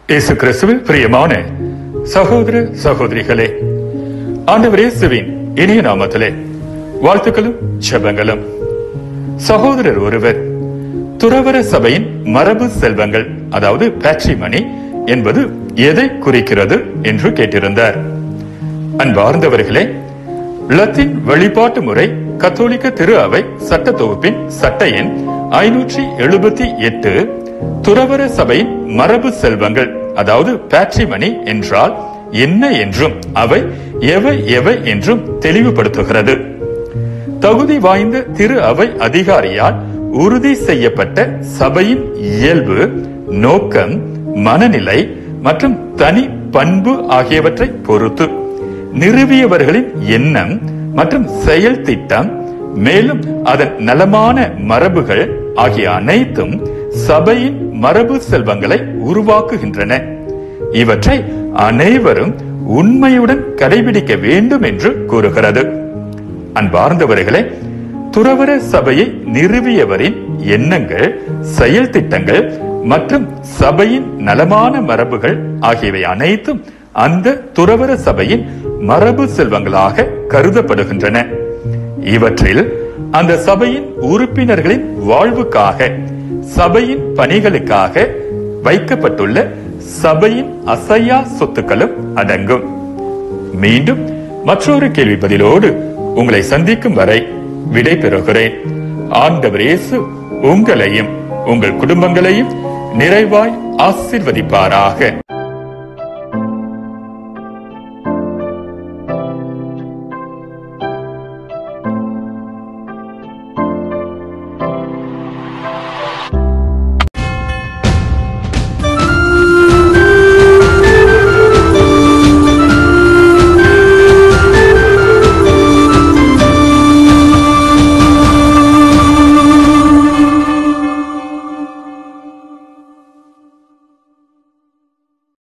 இயேசு கிறிஸ்துவில் பிரியமான சகோதர சகோதரிகளே ஆண்டவர் இயேசுவின் இனிய நாமத்திலே வாழ்த்துக்களும் ஜெபங்களும் சகோதரர் ஒருவர் துறவர சபையின் மரபு செல்வங்கள் அதாவது பேட்ரிமணி என்பது எதை குறிக்கிறது என்று கேட்டிருந்தார் அன்பார்ந்தவர்களே லத்தீன் வழிபாட்டு முறை கத்தோலிக்க திரு அவை சட்ட தொகுப்பின் சட்ட எண் ஐநூற்றி எழுபத்தி எட்டு துறவர சபையின் மரபு செல்வங்கள் அதாவது பேட்ரிமணி என்றால் என்ன என்றும் அவை எவை எவை என்றும் தெளிவுபடுத்துகிறது தகுதி வாய்ந்த திரு அவை அதிகாரியால் உறுதி செய்யப்பட்ட சபையின் இயல்பு நோக்கம் மனநிலை மற்றும் தனி பண்பு ஆகியவற்றை பொறுத்து நிறுவியவர்களின் எண்ணம் மற்றும் செயல் திட்டம் மேலும் அதன் நலமான மரபுகள் ஆகிய அனைத்தும் சபையின் மரபு செல்வங்களை உருவாக்குகின்றன இவற்றை அனைவரும் உண்மையுடன் கடைபிடிக்க வேண்டும் என்று கூறுகிறது அன்பார்ந்தவர்களே துறவர சபையை நிறுவியவரின் எண்ணங்கள் செயல் திட்டங்கள் மற்றும் சபையின் நலமான மரபுகள் ஆகியவை அனைத்தும் அந்த துறவர சபையின் மரபு செல்வங்களாக கருதப்படுகின்றன இவற்றில் அந்த சபையின் உறுப்பினர்களின் வாழ்வுக்காக சபையின் பணிகளுக்காக வைக்கப்பட்டுள்ள சபையின் அசையா சொத்துக்களும் அடங்கும் மீண்டும் மற்றொரு கேள்வி பதிலோடு உங்களை சந்திக்கும் வரை விடை பெறுகிறேன் ஆண்டவர் இயேசு உங்களையும் உங்கள் குடும்பங்களையும் நிறைவாய் ஆசிர்வதிப்பாராக